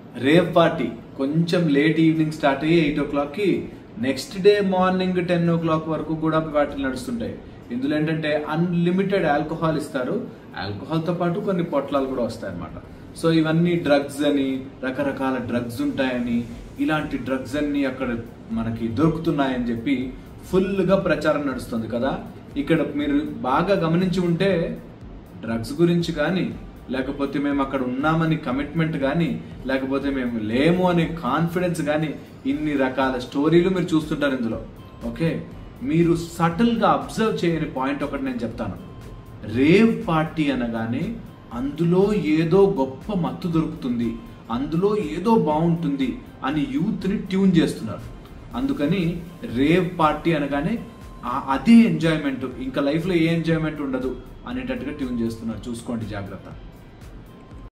rave party కొంచెం late evening start అయ్యి eight ఓ క్లాక్కి next day morning ten o'clock వరకు కూడా పార్టీలు నడుస్తుంటాయి ఇందులో ఏంటంటే అన్లిమిటెడ్ ఆల్కహాల్ ఇస్తారు ఆల్కహాల్తో పాటు కొన్ని పొట్లాలు కూడా వస్తాయి అన్నమాట సో ఇవన్నీ డ్రగ్స్ అని రకరకాల డ్రగ్స్ ఉంటాయని ఇలాంటి డ్రగ్స్ అన్ని అక్కడ మనకి దొరుకుతున్నాయని చెప్పి ఫుల్గా ప్రచారం నడుస్తుంది కదా ఇక్కడ మీరు బాగా గమనించి ఉంటే డ్రగ్స్ గురించి కానీ లేకపోతే మేము అక్కడ ఉన్నామని కమిట్మెంట్ కానీ లేకపోతే మేము లేము అనే కాన్ఫిడెన్స్ కానీ ఇన్ని రకాల స్టోరీలు మీరు చూస్తుంటారు ఇందులో ఓకే మీరు సటిల్గా అబ్జర్వ్ చేయని పాయింట్ ఒకటి నేను చెప్తాను రేవ్ పార్టీ అనగానే అందులో ఏదో గొప్ప మత్తు దొరుకుతుంది అందులో ఏదో బాగుంటుంది అని యూత్ని ట్యూన్ చేస్తున్నారు అందుకని రేవ్ పార్టీ అనగానే ఆ- అదే ఎంజాయ్మెంట్ ఇంకా లైఫ్లో ఏ ఎంజాయ్మెంట్ ఉండదు అనేటట్టుగా ట్యూన్ చేస్తున్నారు చూసుకోండి జాగ్రత్త